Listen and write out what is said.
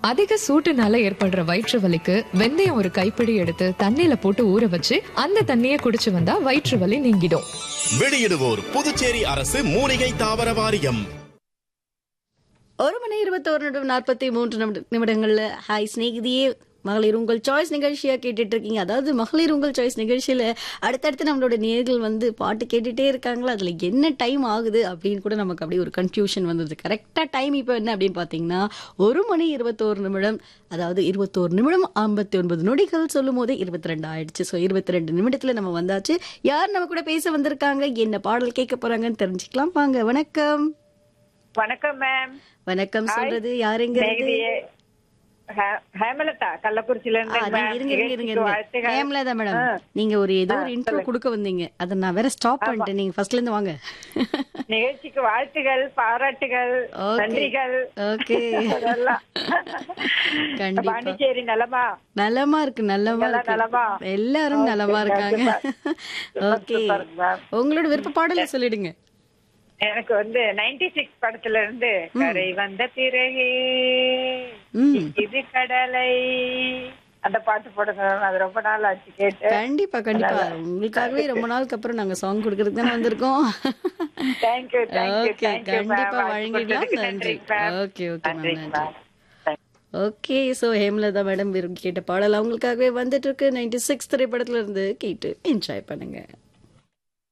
அதிக சூட்டுனால ஏற்படுற வயிற்று வலிக்கு வெந்தயம் ஒரு கைப்பிடி எடுத்து தண்ணியில போட்டு ஊற வச்சு அந்த தண்ணியை குடிச்சு வந்தா வயிற்று வலி நீங்கிடும் வெளியிடுவோர் புதுச்சேரி அரசு மூலிகை தாவர வாரியம் ஒரு மணி இருபத்தோரு நிமிடம் நாற்பத்தி மூன்று நிமிட- நிமிடங்கள்ல ஹாய் ஸ்நேகிதியே மகளிர் உங்கள் சாய்ஸ் நிகழ்ச்சியா கேட்டுட்டு இருக்கீங்க அதாவது மகளிர் உங்கள் சாய்ஸ் நிகழ்ச்சியில அடுத்தடுத்து நம்மளோட நேர்கள் வந்து பாட்டு கேட்டுட்டே இருக்காங்களா அதுல என்ன டைம் ஆகுது அப்படின்னு கூட நமக்கு அப்படியே ஒரு கன்ஃபியூஷன் வந்தது கரெக்டா டைம் இப்போ என்ன அப்படின்னு பாத்தீங்கன்னா ஒரு மணி இருபத்தோரு நிமிடம் அதாவது இருபத்தோரு நிமிடம் ஐம்பத்தி ஒன்பது நொடிகள் சொல்லும் போதே இருபத்தி ரெண்டு ஆயிடுச்சு ஸோ இருபத்தி ரெண்டு நிமிடத்துல நம்ம வந்தாச்சு யார் நம்ம கூட பேச வந்திருக்காங்க என்ன பாடல் கேட்க போறாங்கன்னு தெரிஞ்சுக்கலாம் வாங்க வணக்கம் வணக்கம் மேம் வணக்கம் சொல்றது யாருங்க இருந்து? நேயரியே. ஹே- ஹேமலதா கள்ளக்குறிச்சியில ஆ, இருந்து நீங்க மேம். இருங்க இருங்க இருங்க நிகழ்ச்சிக்கு இருங்க வாழ்த்துக்கள். ஹேம்லதா மேடம் ஆ. நீங்க ஒரு ஏதோ ஒரு இன்ட்ரோ கொடுக்க வந்தீங்க அத நான் வேற ஸ்டாப் பண்ணிட்டேன் நீங்க ஃபர்ஸ்ட்ல இருந்து வாங்க நிகழ்ச்சிக்கு வாழ்த்துகள் பாராட்டுகள் Okay. நன்றிகள் ஓகே அதெல்லாம். கண்டிப்பா. பாண்டிச்சேரி நலமா நலமா இருக்கு நலமா எல்லாம் இருக்கு நலமா? எல்லாரும் Okay, நலமா இருக்காங்க super. Okay Super, ma'am. உங்களோட விருப்ப பாடல சொல்லிடுங்க எனக்கு வந்து நைன்டி சிக்ஸ் படத்துல இருந்து கரை வந்த பிறகு ம். இது கடலை அந்த பாட்டு போடுங்க ma'am. அது ரொம்ப நாள் ஆச்சு கேட்டு கண்டிப்பா கண்டிப்பா உங்களுக்காகவே ரொம்ப நாளுக்கு அப்புறம் நாங்க சாங் கொடுக்கறதுக்கு தானே வந்திருக்கோம் தேங்க்யூ தேங்க்யூ ஓகே தேங்க்யூ கண்டிப்பா வழங்கிடலாம் நன்றி ஓகே ஓகே மேம் நன்றி நன்றி ஓகே ஸோ ஹேம்லதா மேடம் விரும்பி கேட்ட பாடல் அவங்களுக்காகவே வந்துட்டு இருக்கு நைன்டி சிக்ஸ் திரைப்படத்துல இருந்து கேட்டு என்ஜாய் பண்ணுங்க